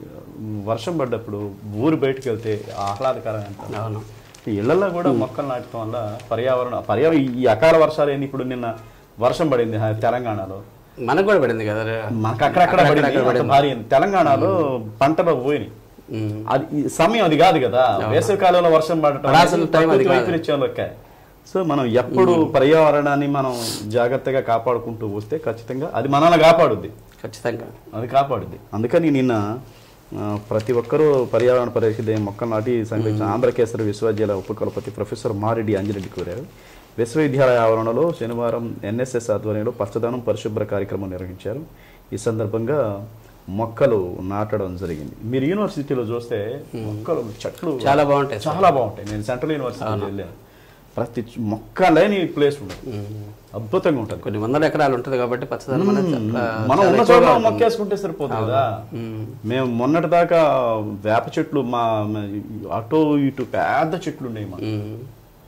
వర్షం పడ్డప్పుడు ఊరు బయటకు వెళ్తే ఆహ్లాదకరంగా ఉంటుంది అవును ఈ ఇళ్లలో కూడా మొక్కలు నాటడం వల్ల పర్యావరణ పర్యావరణ ఈ అకాల వర్షాలు ఏంది ఇప్పుడు నిన్న వర్షం పడింది హ- తెలంగాణలో మనకు కూడా పడింది కదా మనకు అక్కడక్కడ పడింది అంత భారీ అయింది. తెలంగాణలో పంటలు పోయినాయి ఉమ్. అది ఈ సమయం అది కాదు కదా వేసవి కాలంలో వర్షం పడటం పడాల్సిన అనేది టైం అది ప్రకృతి కాదు. వైపరీత్యం లెక్క సో మనం ఎప్పుడు పర్యావరణాన్ని మనం జాగ్రత్తగా కాపాడుకుంటూ వస్తే ఖచ్చితంగా అది మనల్ని కాపాడుద్ది ఖచ్చితంగా అది కాపాడుద్ది అందుకని నిన్న ఆ, ప్రతి ఒక్కరూ పర్యావరణ పరిరక్షణ మొక్కలు నాటి సంగ్రహించిన ఆంధ్రకేశ్వర విశ్వవిద్యాలయ ఉపకులపతి ప్రొఫెసర్ మారెడ్డి అంజిరెడ్డి కోరారు విశ్వవిద్యాలయ ఆవరణలో శనివారం ఎన్ఎస్ఎస్ ఆధ్వర్యంలో పచ్చదనం పరిశుభ్ర కార్యక్రమం నిర్వహించారు ఈ సందర్భంగా మొక్కలు నాటడం జరిగింది మీరు యూనివర్సిటీలో చూస్తే మొక్కలు చెట్లు చాలా బాగుంటాయి సార్. చాలా బాగుంటాయి నేను సెంట్రల్ యూనివర్సిటీ వెళ్ళాను ప్రతి చ- మొక్క లేని ప్లేస్ ఉండదు ఉమ్. అద్భుతంగా ఉంటుంది కొన్ని వందల ఎకరాలు ఉంటుంది కాబట్టి పచ్చదనం అనేది చాలా- మనం చాలా ఉన్న ఎక్కువగా చోట ఉంటుంది. మొక్కేసుకుంటే సరిపోతుంది కదా ఉమ్. మేము మొన్నటి దాకా వేప చెట్లు మా మా అటు ఇటు పెద్ద చెట్లు ఉన్నాయి మా ఉమ్.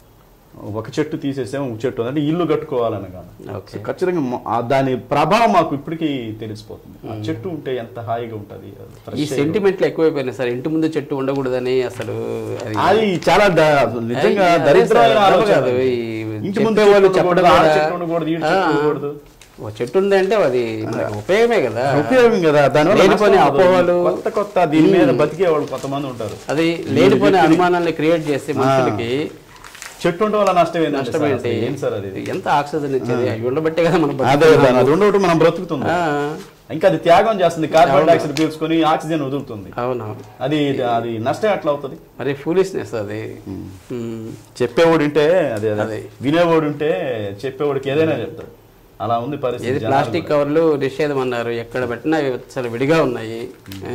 ఒక చెట్టు తీసేసాము ఒక చెట్టు అంటే ఇల్లు కట్టుకోవాలనగా ఓకే. సో ఖచ్చితంగా మొ- ఆ దాని ప్రభావం మాకు ఇప్పటికీ తెలిసిపోతుంది ఆ చెట్టు ఉంటే ఎంత హాయిగా ఉంటది అది ఈ fresh గా సెంటిమెంట్లు ఎక్కువైపోయినాయి సార్ ఇంటి ముందు చెట్టు ఉండకూడదని అసలు అది అది చాలా ద- నిజంగా అదే దరిద్రమైన సార్, ఆలోచన కాదు. అది. ఈ ఇంటి ముందు చెప్పేవాళ్ళు చెట్టు చెప్పడం ఉండకూడదు, ఆ కూడా- చెట్టు ఉండకూడదు, ఈ చెట్టు ఆ. ఉండకూడదు. ఒక చెట్టు ఉంది అంటే అది మనకి ఉపయోగమే కదా ఉపయోగం కదా దానివల్ల లేనిపోని నష్టం ఉండదు. అపోహలు కొత్త కొత్త దీని మీద బతికే వాళ్ళు కొంతమంది ఉంటారు అది లేనిపోని అనుమానాన్ని క్రియేట్ చేసి మనుషులకి చెట్టు ఉండడం వల్ల నష్టం ఏంటంటే నష్టం సార్ ఏంటి అసలు ఏం సార్ అది ఎంత ఆక్సిజన్ ఇచ్చేది అవి ఉండబట్టే కదా మనం అదే బతుకుతున్నాం. దాని అది ఉండవటం మనం బ్రతుకుతుంది ఆ, ఇంకా అది త్యాగం చేస్తుంది కార్బన్ డైఆక్సైడ్ పీల్చుకొని ఆక్సిజన్ వదులుతుంది అవునవును అది అది నష్టం ఎట్లా అవుతుంది మరి ఫూలిష్నెస్ అది ఉమ్. చెప్పేవాడు ఉంటే అదే అదే అదే. వినేవాడు ఉంటే చెప్పేవాడికి ఏదైనా చెప్తాడు అలా ఉంది ఏది పరిస్థితి జనాలు ప్లాస్టిక్ కవర్లు నిషేధం అన్నారు ఎక్కడ పెట్టినా అవి చాలా విడిగా ఉన్నాయి ఏ?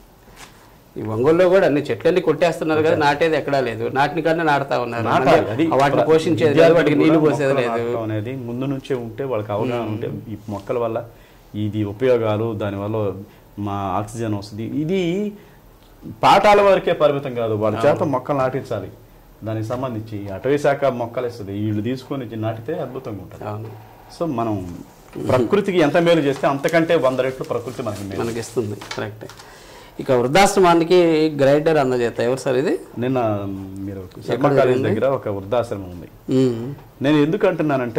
ఈ ఒంగోలులో కూడా అన్ని చెట్లన్నీ కొట్టేస్తున్నారు కదా నాటేది ఎక్కడా లేదు నాటిని కన్నా నాటుతా ఉన్నారు నాటాలి. మళ్ళీ అది వాటిని ప్ర- పోషించేది లేదు విద్యార్థులు వాటికి నీళ్లు కూడా పోసేది మొక్కలు లేదు నాటడం అనేది ముందు నుంచే ఉంటే వాళ్ళకి అవగాహన ఉంటే ఈ మొక్కల వల్ల ఇది ఉపయోగాలు దానివల్ల మా ఆక్సిజన్ వస్తుంది ఇది పాఠాల వరకే పరిమితం కాదు వాళ్ళ చేత మొక్కలు నాటించాలి దానికి సంబంధించి అటవీ శాఖ మొక్కలు ఇస్తుంది వీళ్ళు తీసుకొని ఇచ్చి నాటితే అద్భుతంగా ఉంటుంది అవును సో మనం ప్రకృతికి ఎంత మేలు చేస్తే అంతకంటే వంద రెట్లు ప్రకృతి మనకి మేలు మనకి ఇస్తుంది కరెక్ట్ ఇక వృద్ధాశ్రమానికి గ్రైడర్ అందజేత ఎవరు సార్ ఇది నిన్న మీరు శర్మ కాలేజ్ దగ్గర ఒక వృద్ధాశ్రమం ఉంది ఉమ్. నేను ఎందుకు అంటున్నానంటే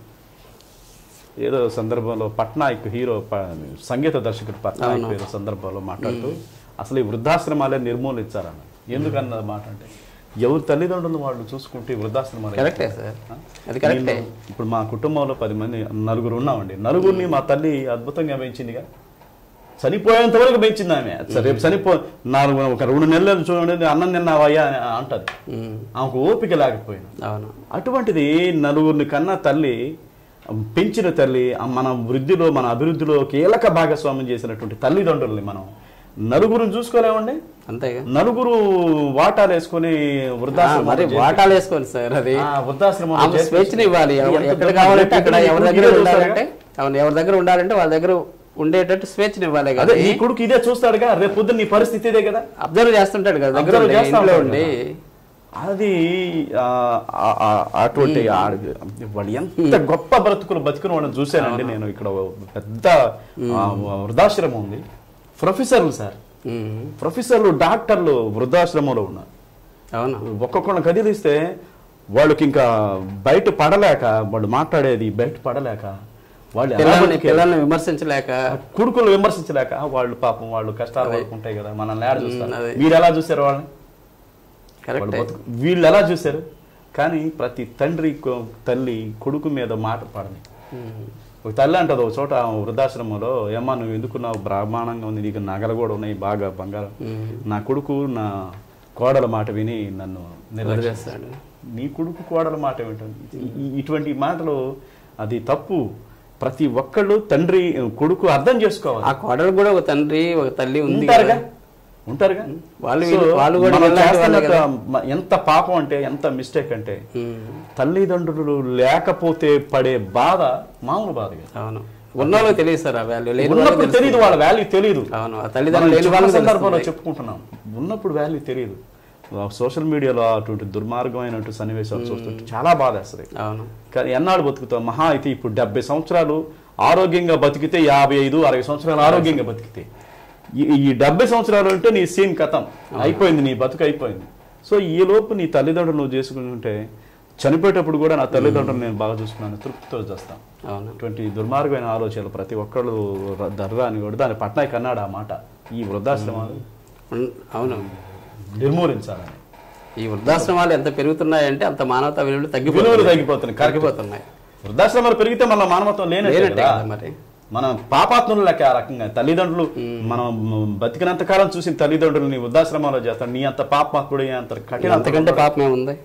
ఏదో సందర్భంలో పట్నాయక్ హీరో ప- సంగీత దర్శకుడు పట్నాయక్ పేరు సందర్భంలో మాట్లాడుతూ అసలు ఈ వృద్ధాశ్రమాలే నిర్మూలించారన్న ఎందుకన్న మాట అంటే ఎవరి తల్లిదండ్రులు వాళ్ళు చూసుకుంటే ఈ వృద్ధాశ్రమాలు కరెక్టే సార్ అది కరెక్టే నేను- ఇప్పుడు మా కుటుంబంలో పది మంది నలుగురు ఉన్నామండి నలుగురిని మా తల్లి అద్భుతంగా పెంచిందిగా చనిపోయేంత వరకు పెంచింది ఆమె సరే, రేపు చనిపో నాలుగు ఒక రెండు నెలలు చూడండి అన్నం తిన్నావయ్యా అని అంటది ఉమ్. ఆమెకు ఓపిక లేకపోయినా అవును అటువంటిది నలుగురిని కన్నా తల్లి పెంచిన తల్లి ఆ మన వృద్ధిలో మన అభివృద్ధిలో కీలక భాగస్వామ్యం చేసినటువంటి తల్లిదండ్రుల్ని మనం నలుగురు చూసుకోలేమండి అంతేగా నలుగురు వాటాలు వేసుకొని ఆ, వృద్ధాశ్రమం మరి వాటాలు వేసుకోండి సార్ అది ఆ, వృద్ధాశ్రమం ఆమె స్వేచ్ఛని ఇవ్వాలి ఎవ- ఎక్కడ కావాలంటే అక్కడ ఎవరి దగ్గర ఉండాలంటే అవును ఎవరి దగ్గర ఉండాలంటే వాళ్ళ దగ్గర ఉండేటట్టు స్వేచ్ఛని ఇవ్వాలి అదే కదా నీ కొడుకు ఇదే చూస్తాడుగా రేపు పొద్దున్న నీ పరిస్థితి ఇదే కదా అబ్జర్వ్ చేస్తుంటాడు కదా దగ్గర Observe ఉండి, చేస్తా ఇంట్లో ఉంటాడు ఉండి అది ఆ, ఆ, ఆ, అటువంటి ఆ- వాళ్ళు ఎంత గొప్ప బ్రతుకులు బతుకుని వాళ్ళని చూశానండి నేను ఇక్కడ ఓ పెద్ద ఆ, వృద్ధాశ్రమం ఉంది ప్రొఫెసర్లు సార్ ఉమ్. ప్రొఫెసర్లు డాక్టర్లు వృద్ధాశ్రమంలో ఉన్నారు అవును ఒక్కొక్కళ్ళని కదిలిస్తే వాళ్ళకి ఇంకా బయట పడలేక వాళ్ళు మాట్లాడేది బయట పడలేక వాళ్ళు ఎలా పిల్లల్ని బతికారు? పిల్లల్ని విమర్శించలేక కొడుకులు విమర్శించలేక వాళ్ళ పాపం వాళ్ళు కష్టాలు వాళ్ళకు ఉంటాయి కదా మనల్ని ఏడ చూస్తారు అదే. మీరు ఎలా చూసారు వాళ్ళని వాళ్ళు కరెక్ట్ బతుకు వీళ్ళు ఎలా చూశారు కానీ ప్రతి తండ్రి కొ- తల్లి కొడుకు మీద మాట పడని ఒక తల్లి అంటది ఒక చోట వృద్ధాశ్రమంలో ఏమ్మా నువ్వు ఎందుకున్నావు బ్రాహ్మణంగా ఉంది నీకు నగలు కూడా ఉన్నాయి బాగా బంగారం నా కొడుకు నా కోడల మాట విని నన్ను నిర్లక్ష్యం వదిలేస్తాడు నీ కొడుకు కోడల మాట ఏమిటండి ఈ- ఇటువంటి మాటలు అది తప్పు ప్రతి ఒక్కళ్ళు తండ్రి కొడుకు అర్థం చేసుకోవాలి ఆ కోడలు కూడా ఒక తండ్రి ఒక తల్లి ఉంది ఉంటారుగా కదా. ఉంటారుగా వాళ్ళు So, వీళ్ళు- వాళ్ళు కూడా మనం ఇలాంటి వాళ్ళే చేస్తున్న కదా. మ- ఎంత పాపం అంటే ఎంత మిస్టేక్ అంటే ఉమ్, తల్లిదండ్రులు లేకపోతే పడే బాధ మామూలు బాధ కాదు. అవును ఉన్న వాళ్ళకి తెలియదు సార్ ఆ వాల్యూ లేని వాళ్ళకి ఉన్నప్పుడు తెలుస్తుంది. తెలియదు వాళ్ళ వాల్యూ తెలియదు అవును ఆ మనం తల్లిదండ్రులు లేని చాలా వాళ్ళకి సందర్భంలో తెలుస్తుంది. చెప్పుకుంటున్నాం ఉన్నప్పుడు వాల్యూ తెలియదు సోషల్ మీడియాలో అటువంటి దుర్మార్గమైనటువంటి సన్నివేశాలు చూస్తుంటే చాలా బాధ వేస్తుంది అవును కానీ ఎన్నాళ్ళు బతుకుతాం మహా అయితే ఇప్పుడు డెబ్బై సంవత్సరాలు ఆరోగ్యంగా బతికితే యాభై ఐదు అరవై సంవత్సరాలు ఆరోగ్యంగా బతికితే ఈ- ఈ డెబ్బై సంవత్సరాలు అంటే నీ సీన్ కథం అయిపోయింది నీ బతుకు అయిపోయింది సో ఈ లోపు నీ తల్లిదండ్రులు నువ్వు చేసుకుని ఉంటే చనిపోయేటప్పుడు కూడా నా తల్లిదండ్రులు నేను బాగా చూసుకున్నాను తృప్తితో చేస్తాను అవును ఇటువంటి దుర్మార్గమైన ఆలోచనలు ప్రతి ఒక్కళ్ళు దర్రా అని కూడా దాని పట్నాయక్ అన్నాడు ఆ మాట ఈ వృద్ధాశ్రమాలు ఉన్- అవును నిర్మూలించాలని ఈ వృద్ధాశ్రమాలు ఎంత పెరుగుతున్నాయంటే అంత మానవతా విలువలు విలువలు తగ్గిపోతున్నాయి తగ్గిపోతున్నాయి కరెక్ట్ తగ్గిపోతున్నాయి వృద్ధాశ్రమాలు పెరిగితే మన మానవత్వం లేనట్టే లేనట్టే కదా. కదా మరి. మనం పాపాత్ములు లెక్క ఆ రకంగా తల్లిదండ్రులు మనం బతికినంత కాలం చూసిన తల్లిదండ్రులని వృద్ధాశ్రమాల్లో చేస్తాడు నీ అంత పాపాత్ముడు అంత కఠిన అంతకంటే పాపమే ఉంది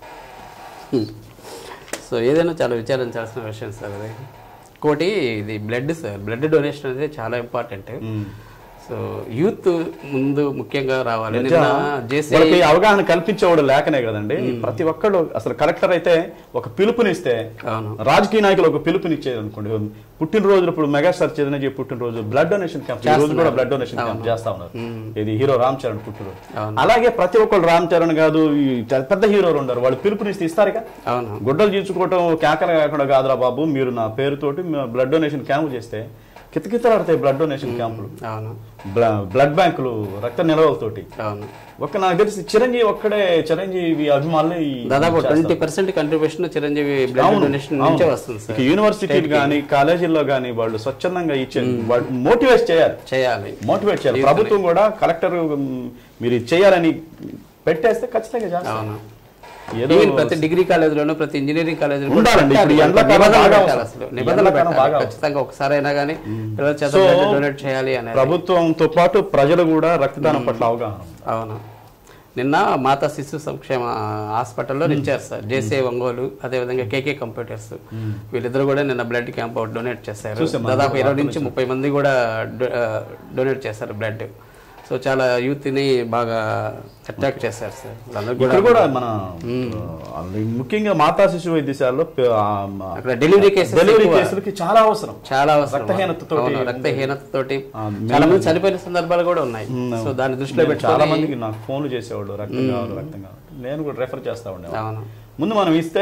సో ఏదైనా చాలా విచారించాల్సిన విషయం సార్ అది ఇంకోటి ఇది బ్లడ్ సార్ బ్లడ్ డొనేషన్ అనేది చాలా ఇంపార్టెంట్ సో యూత్ ముందు ముఖ్యంగా రావాలి నిన్న జేసీ వాళ్ళకి అవగాహన కల్పించేవాడు లేకనే కదండి ప్రతి ఒక్కళ్ళు అసలు కలెక్టర్ అయితే ఒక పిలుపునిస్తే అవును రాజకీయ నాయకులు ఒక పిలుపునిచ్చేది అనుకోండి పుట్టినరోజులు ఇప్పుడు మెగాస్టార్ చిరంజీవి పుట్టినరోజు బ్లడ్ డొనేషన్ క్యాంప్ ఈ రోజు కూడా బ్లడ్ డొనేషన్ క్యాంప్ చేస్తా ఉన్నారు ఇది హీరో రామ్ చరణ్ పుట్టినరోజు అవును. అలాగే ప్రతి ఒక్కళ్ళు రామ్ చరణ్ కాదు ఈ పెద్ద హీరోలు ఉన్నారు వాళ్ళు పిలుపునిస్తే ఇస్తారుగా అవును గుడ్డలు చీల్చుకోవటం కేకలు కాకుండా కాదురా బాబు మీరు నా పేరుతోటి బ్లడ్ డొనేషన్ క్యాంప్ చేస్తే కితకితలాడతాయి బ్లడ్ డొనేషన్ క్యాంపులు అవును బ్ల- బ్లడ్ బ్యాంకులు రక్త నిల్వలతోటి అవును ఒక్క నాకు తెలిసి చిరంజీవి ఒక్కడే చిరంజీవి అభిమానులు ఈ దాదాపు చేస్తారు. Twenty percent contribution Chiranjeevi blood అవును, డొనేషన్ అవును. నుంచే వస్తుంది ఇక సార్ యూనివర్సిటీలు కానీ కాలేజీల్లో కానీ వాళ్ళు స్వచ్ఛందంగా ఇచ్చే వాళ్ళు మోటివేట్ చేయాలి చేయాలి మోటివేట్ చేయాలి ప్రభుత్వం కూడా కలెక్టర్ ఉమ్, మీరు ఇది చేయాలని పెట్టేస్తే ఖచ్చితంగా చేస్తారు అవును ఏదో ఈవెన్ ప్రతి డిగ్రీ కాలేజీలోనూ ప్రతి ఇంజనీరింగ్ కాలేజీలో ఉండాలండి. ఇప్పుడు ఈ ఎండాకాలం బాగా అవసరం. అసలు ఈ నిబంధనలు ఎండాకాలం పెట్టాలి బాగా ఖచ్చితంగా ఒకసారి అయినా కానీ పిల్లల చేత సో, బ్లడ్ డొనేట్ చేయాలి అనేది ప్రభుత్వంతో పాటు ప్రజలు కూడా రక్తదానం పట్ల అవగాహన ఉంది. అవును నిన్న మాతా శిశు సంక్షేమ హాస్పిటల్లో నిలిచారు సార్ జేసీ ఒంగోలు అదేవిధంగా కేకే కంప్యూటర్స్ వీళ్ళిద్దరు కూడా నిన్న బ్లడ్ క్యాంప్ అవుట్ డొనేట్ చేశారు చూసాం, మనం దాదాపు ఇరవై వార్తలు నుంచి ముప్పై మంది కూడా డొ- ఆ, డొనేట్ చేశారు బ్లడ్ సో చాలా యూత్ ని బాగా అట్రాక్ట్ చేశారు సార్ వాళ్ళందరూ ఇక్కడ కూడా కూడా మన ఆ, ముఖ్యంగా మాతా శిశు వైద్యశాలలో ప- ఆ, మ- అక్కడ డెలివరీ కేసెస్ డెలివరీ ఎక్కువ. కేసులకి చాలా అవసరం చాలా అవసరం. రక్తహీనతతోటి అవును, రక్తహీనతతోటి ఆ, చాలా మంది చనిపోయిన సందర్భాలు కూడా ఉన్నాయి సో దాన్ని దృష్టిలో నేను చాలా పెట్టుకొని మందికి నాకు ఫోన్లు చేసేవాళ్ళు రక్తం కావాలి రక్తం కావాలి నేను కూడా రెఫర్ చేస్తా ఉండేవాడు అవును ముందు మనం ఇస్తే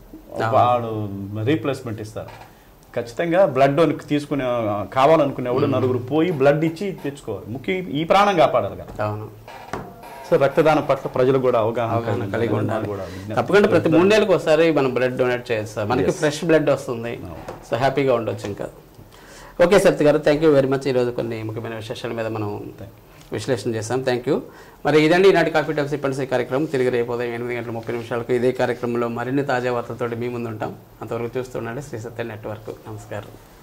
వాడు రీప్లేస్మెంట్ ఇస్తారు ఖచ్చితంగా బ్లడ్ తీసుకునే కావాలనుకునేవాడు నలుగురు పోయి బ్లడ్ ఇచ్చి తెచ్చుకోవాలి ముఖ్యం ఈ ప్రాణం కాపాడాలి కదా అవును సో రక్తదానం పట్ల ప్రజలకు కూడా అవగాహన అవగాహన కలిగి ఉండాలి కూడా విజ్ఞప్తి. తప్పకుండా ప్రతి మూడేళ్ళకి ఒకసారి మనం బ్లడ్ డొనేట్ చేయొచ్చు సార్ మనకి ఫ్రెష్ బ్లడ్ వస్తుంది సో హ్యాపీగా ఉండొచ్చు ఇంకా ఓకే సత్య గారు థ్యాంక్ యూ వెరీ మచ్ ఈరోజు కొన్ని ముఖ్యమైన విశేషాల మీద మనం విశ్లేషణ చేశాం థ్యాంక్ యూ మరి ఇదండి ఈనాటి కాఫీ టైమ్స్ ఇప్పటి కార్యక్రమం తిరిగి రేపు ఉదయం ఎనిమిది గంటల ముప్పై నిమిషాలకు ఇదే కార్యక్రమంలో మరిన్ని తాజా వార్తలతోటి మీ ముందు ఉంటాం అంతవరకు చూస్తుండండి శ్రీ సత్య నెట్వర్క్ నమస్కారం